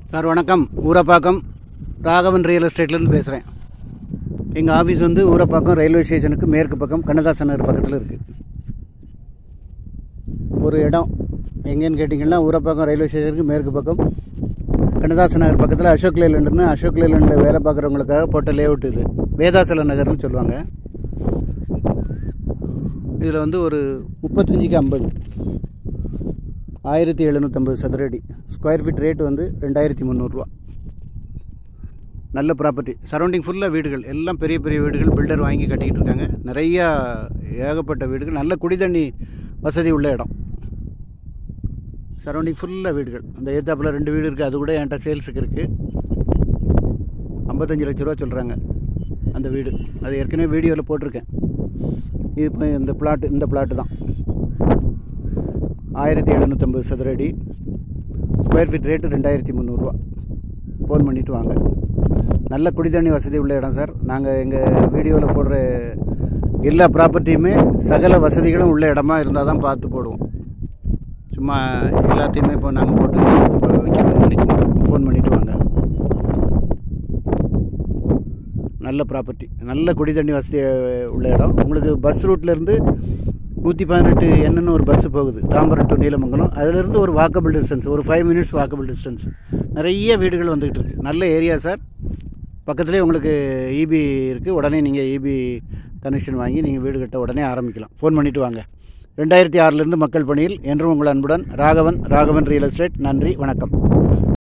sir வணக்கம் Urapakkam Raghavan real எஸ்டேட்லேருந்து பேசுகிறேன் எங்கள் ஆஃபீஸ் வந்து ஊரப்பாக்கம் ரயில்வே ஸ்டேஷனுக்கு மேற்கு பக்கம் கண்ணதாசன் நகர் பக்கத்தில் இருக்குது ஒரு இடம் எங்கேன்னு கேட்டிங்கன்னா ஊரப்பாக்கம் ரயில்வே ஸ்டேஷனுக்கு மேற்கு பக்கம் கண்ணதாசன் நகர் பக்கத்தில் அசோக் லேலண்டுன்னு அசோக் லேலண்டில் வேலை பார்க்குறவங்களுக்காக போட்ட லேஅவுட் இது வேதாசல நகர்னு சொல்லுவாங்க இதில் வந்து ஒரு முப்பத்தஞ்சுக்கு ஐம்பது ஆயிரத்தி எழுநூற்றம்பது சதுர அடி ஸ்கொயர் ஃபீட் ரேட் வந்து ரெண்டாயிரத்தி முந்நூறுரூவா நல்ல ப்ராப்பர்ட்டி சரௌண்டிங் ஃபுல்லாக வீடுகள் எல்லாம் பெரிய பெரிய வீடுகள் பில்டர் வாங்கி கட்டிக்கிட்டு இருக்காங்க நிறையா ஏகப்பட்ட வீடுகள் நல்ல குடிதண்ணி வசதி உள்ள இடம் சரௌண்டிங் ஃபுல்லாக வீடுகள் அந்த ஏத்தாப்பில் ரெண்டு வீடு இருக்குது அது கூட என்கிட்ட சேல்ஸுக்கு இருக்குது ஐம்பத்தஞ்சு லட்ச ரூபா சொல்கிறாங்க அந்த வீடு அது ஏற்கனவே வீடியோவில் போட்டிருக்கேன் இது இப்போ இந்த பிளாட்டு இந்த பிளாட்டு தான் ஆயிரத்தி எழுநூற்றம்பது சதுர அடி ஸ்கொயர் ஃபீட் ரேட்டு ரெண்டாயிரத்தி முந்நூறுரூவா ஃபோன் பண்ணிவிட்டு வாங்க நல்ல குடிதண்ணி வசதி உள்ள இடம் சார் நாங்கள் எங்கள் வீடியோவில் போடுற எல்லா ப்ராப்பர்ட்டியுமே சகல வசதிகளும் உள்ள இடமா இருந்தால் தான் பார்த்து போடுவோம் சும்மா எல்லாத்தையுமே இப்போ நாங்கள் போட்டு இப்போ வைக்கணும்னு நினைக்க மாட்டோம் ஃபோன் பண்ணிவிட்டு வாங்க நல்ல ப்ராப்பர்ட்டி நல்ல குடிதண்ணி வசதி அஹ், உள்ள இடம் உங்களுக்கு பஸ் ரூட்லேருந்து நூற்றி பதினெட்டு என்னன்னு ஒரு பஸ்ஸு போகுது தாம்பரம் டு நீலமங்கலம் அதிலிருந்து ஒரு வாக்கபிள் டிஸ்டன்ஸ் ஒரு ஃபைவ் மினிட்ஸ் வாக்கபிள் டிஸ்டன்ஸ் நிறைய வீடுகள் வந்துக்கிட்டு இருக்குது நல்ல ஏரியா சார் பக்கத்துலேயே உங்களுக்கு இபி இருக்குது உடனே நீங்கள் இபி கனெக்ஷன் வாங்கி நீங்கள் வீடு கட்ட உடனே ஆரம்பிக்கலாம் ஃபோன் பண்ணிவிட்டு வாங்க ரெண்டாயிரத்தி ஆறிலிருந்து மக்கள் பணியில் என்றும் உங்கள் அன்புடன் ராகவன் ராகவன் ரியல் எஸ்டேட் நன்றி வணக்கம்